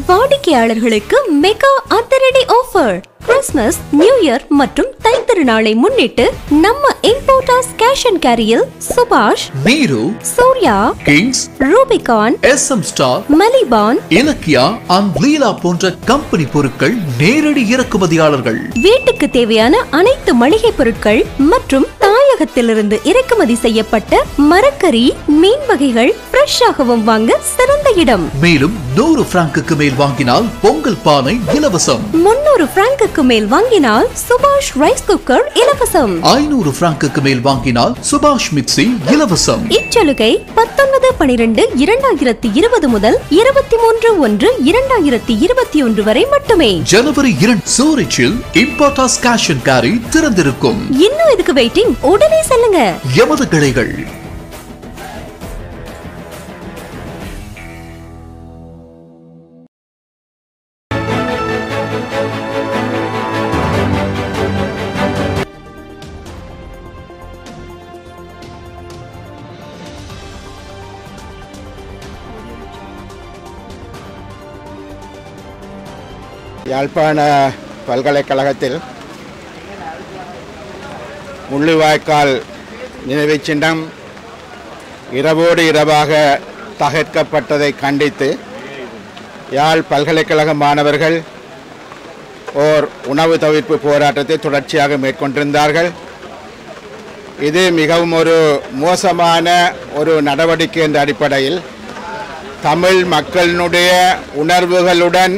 வாடிக்கையாளர்களுக்கு மெகா அதிரடி offer Christmas new year மற்றும் தைத்திருநாளை முன்னிட்டு நம்ம இம்போர்ட்டாஸ் கேஷ் அண்ட் கேரியில் சுபாஷ் Neeru Surya Kings Rubicon S M Star Maliban Ilakkiya and Leela போன்ற கம்பெனி பொருட்கள் நேரடி இறக்குமதியாளர்கள் வீட்டுக்கு தேவையான அனைத்து மளிகை பொருட்கள் மற்றும் தாயகத்திலிருந்து இறக்குமதி செய்யப்பட்ட மரக்கறி மீன் வகைகள் ஃப்ரெஷ்ஷாகவும் வாங்க சிறந்த இடம் மேலும் நூறு பிராங்குக்கு மேல் வாங்கினால் பொங்கல் பானை இலவசம் முன்னூறு பிராங்குக்கு மேல் வாங்கினால் சுபாஷ் ரைஸ் குக்கர் இலவசம் ஐநூறு பிராங்குக்கு மேல் வாங்கினால் சுபாஷ் மிக்சி இலவசம் இச்சலுகை பத்தொன்பது பனிரெண்டு இரண்டாயிரத்தி இருபது முதல் இருபத்தி மூன்று ஒன்று இரண்டாயிரத்தி இருபத்தி ஒன்று வரை மட்டுமே ஜனவரி இரண்டு சூரிச்சில் இம்பார்டாஸ் கேஷ் அண்ட் கேரி திறந்திருக்கும் இன்னும் இதுக்கு வெயிட்டிங் உடனே செல்லுங்க எமது கிளைகள் யாழ்ப்பாண பல்கலைக்கழகத்தில் முள்ளிவாய்க்கால் நினைவுச் சின்னம் இரவோடு இரவாக தகர்க்கப்பட்டதை கண்டித்து யாழ் பல்கலைக்கழக மாணவர்கள் ஓர் உணவு தவிர்ப்பு போராட்டத்தை தொடர்ச்சியாக மேற்கொண்டிருந்தார்கள் இது மிகவும் ஒரு மோசமான ஒரு நடவடிக்கை என்ற அடிப்படையில் தமிழ் மக்களினுடைய உணர்வுகளுடன்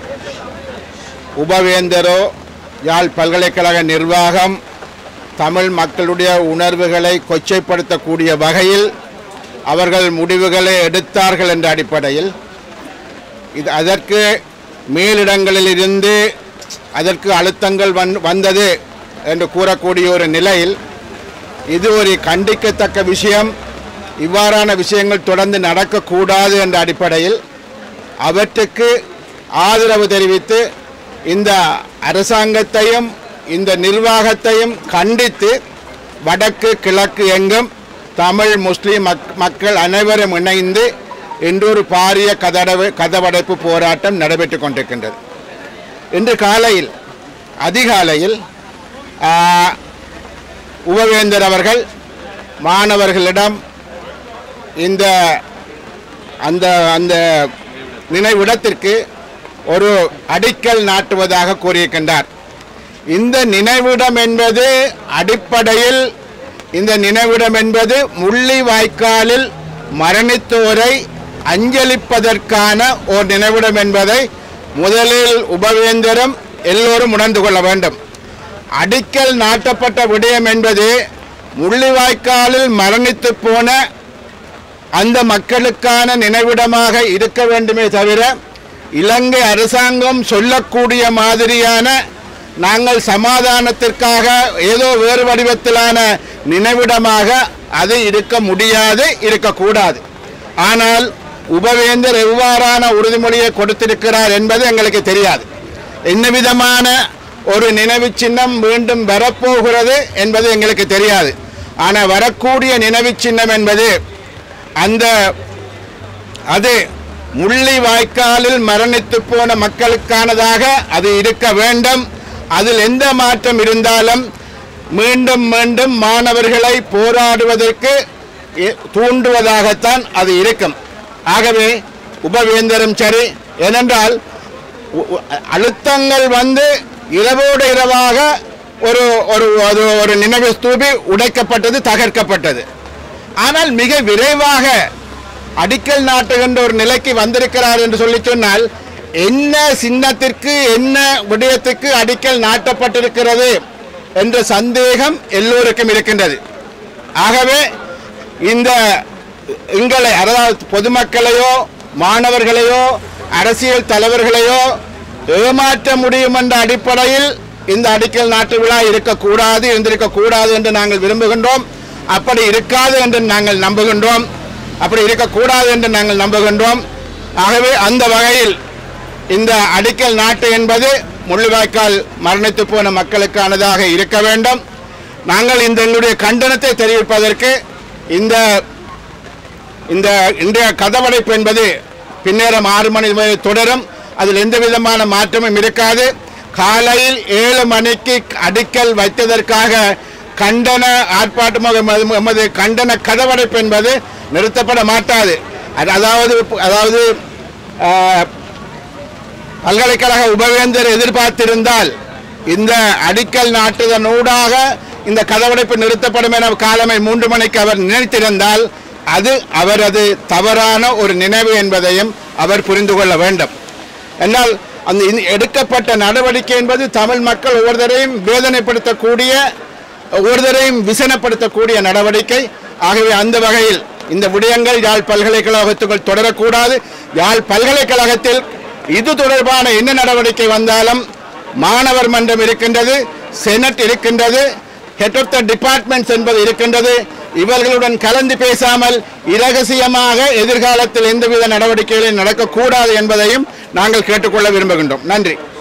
உபவேந்தரோ யாழ் பல்கலைக்கழக நிர்வாகம் தமிழ் மக்களுடைய உணர்வுகளை கொச்சைப்படுத்தக்கூடிய வகையில் அவர்கள் முடிவுகளை எடுத்தார்கள் என்ற அடிப்படையில் இது அதற்கு மேலிடங்களிலிருந்து அதற்கு அழுத்தங்கள் வந் வந்தது என்று கூறக்கூடிய ஒரு நிலையில் இது ஒரு கண்டிக்கத்தக்க விஷயம் இவ்வாறான விஷயங்கள் தொடர்ந்து நடக்கக்கூடாது என்ற அடிப்படையில் அவற்றுக்கு ஆதரவு தெரிவித்து இந்த அரசாங்கத்தையும் இந்த நிர்வாகத்தையும் கண்டித்து வடக்கு கிழக்கு எங்கும் தமிழ் முஸ்லிம் மக் மக்கள் அனைவரும் இணைந்து இன்றொரு பாரிய கதடவு கதவடைப்பு போராட்டம் நடைபெற்று கொண்டிருக்கின்றது இன்று காலையில் அதிகாலையில் ஆ, உபவேந்தர் அவர்கள் மாணவர்களிடம் இந்த அந்த அந்த நினைவிடத்திற்கு ஒரு அடிக்கல் நாட்டுவதாக கூறியிருக்கின்றார் இந்த நினைவிடம் என்பது அடிப்படையில் இந்த நினைவிடம் என்பது முள்ளிவாய்க்காலில் மரணித்தோரை அஞ்சலிப்பதற்கான ஒரு நினைவிடம் என்பதை முதலில் உபவேந்தரும் எல்லோரும் உணர்ந்து கொள்ள வேண்டும் அடிக்கல் நாட்டப்பட்ட விடயம் என்பது முள்ளிவாய்க்காலில் மரணித்து போன அந்த மக்களுக்கான நினைவிடமாக இருக்க வேண்டுமே தவிர இலங்கை அரசாங்கம் சொல்லக்கூடிய மாதிரியான நாங்கள் சமாதானத்திற்காக ஏதோ வேறு வடிவத்திலான நினைவிடமாக அது இருக்க முடியாது இருக்கக்கூடாது ஆனால் உபவேந்தர் எவ்வாறான உறுதிமொழியை கொடுத்திருக்கிறார் என்பது எங்களுக்கு தெரியாது என்ன விதமான ஒரு நினைவு சின்னம் மீண்டும் வரப்போகிறது என்பது எங்களுக்கு தெரியாது ஆனால் வரக்கூடிய நினைவு சின்னம் என்பது அந்த அது முள்ளி வாய்க்காலில் மரணித்து போன மக்களுக்கானதாக அது இருக்க வேண்டும் அதில் எந்த மாற்றம் இருந்தாலும் மீண்டும் மீண்டும் மாணவர்களை போராடுவதற்கு இ- தூண்டுவதாகத்தான் அது இருக்கும் ஆகவே உபவேந்தரும் சரி ஏனென்றால் உ- உ- அழுத்தங்கள் வந்து இரவோடு இரவாக ஒரு ஒரு ஒரு ஒரு நினைவு ஸ்தூபி உடைக்கப்பட்டது தகர்க்கப்பட்டது ஆனால் மிக விரைவாக அடிக்கல் நாட்டுகின்ற ஒரு நிலைக்கு வந்திருக்கிறார் என்று சொல்லி சொன்னால் என்ன சின்னத்திற்கு என்ன விடயத்துக்கு அடிக்கல் நாட்டப்பட்டிருக்கிறது என்ற சந்தேகம் எல்லோருக்கும் இருக்கின்றது ஆகவே இந்த எங்களை அதாவது பொதுமக்களையோ மாணவர்களையோ அரசியல் தலைவர்களையோ ஏமாற்ற முடியும் என்ற அடிப்படையில் இந்த அடிக்கல் நாட்டு விழா இருக்கக்கூடாது இருந்திருக்கக்கூடாது என்று நாங்கள் விரும்புகின்றோம் அப்படி இருக்காது என்று நாங்கள் நம்புகின்றோம் அப்படி இருக்கக்கூடாது என்று நாங்கள் நம்புகின்றோம் ஆகவே அந்த வகையில் இந்த அடிக்கல் நாட்டு என்பது முள்ளிவாய்க்கால் மரணித்து போன மக்களுக்கானதாக இருக்க வேண்டும் நாங்கள் இந்த எங்களுடைய கண்டனத்தை தெரிவிப்பதற்கு இந்த இந்த இன்றைய கதவடைப்பு என்பது பின்னேரம் ஆறு மணி வரை தொடரும் அதில் எந்த விதமான மாற்றமும் இருக்காது காலையில் ஏழு மணிக்கு அடிக்கல் வைத்ததற்காக கண்டன ஆர்ப்பாட்டமாக எமது- எமது கண்டன கதவடைப்பு என்பது நிறுத்தப்பட மாட்டாது அது- அதாவது அதாவது ஆஹ், பல்கலைக்கழக உபவேந்தர் எதிர்பார்த்திருந்தால் இந்த அடிக்கல் நாட்டுதனூடாக இந்த கதவடைப்பு நிறுத்தப்படும் என காலமை மூன்று மணிக்கு அவர் நினைத்திருந்தால் அது அவரது தவறான ஒரு நினைவு என்பதையும் அவர் புரிந்து கொள்ள வேண்டும் என்னால் அந்த இந்த எடுக்கப்பட்ட நடவடிக்கை என்பது தமிழ் மக்கள் ஒவ்வொருத்தரையும் வேதனைப்படுத்தக்கூடிய ஒவ்வொருத்தரையும் விசனப்படுத்தக்கூடிய நடவடிக்கை ஆகவே அந்த வகையில் இந்த விடயங்கள் யாழ் பல்கலைக்கழகத்துக்குள் தொடரக்கூடாது யாழ் பல்கலைக்கழகத்தில் இது தொடர்பான என்ன நடவடிக்கை வந்தாலும் மாணவர் மன்றம் இருக்கின்றது செனட் இருக்கின்றது ஹெட் ஆஃப் த டிபார்ட்மெண்ட்ஸ் என்பது இருக்கின்றது இவர்களுடன் கலந்து பேசாமல் இரகசியமாக எதிர்காலத்தில் எந்தவித நடவடிக்கைகளும் நடக்கக்கூடாது என்பதையும் நாங்கள் கேட்டுக்கொள்ள விரும்புகின்றோம் நன்றி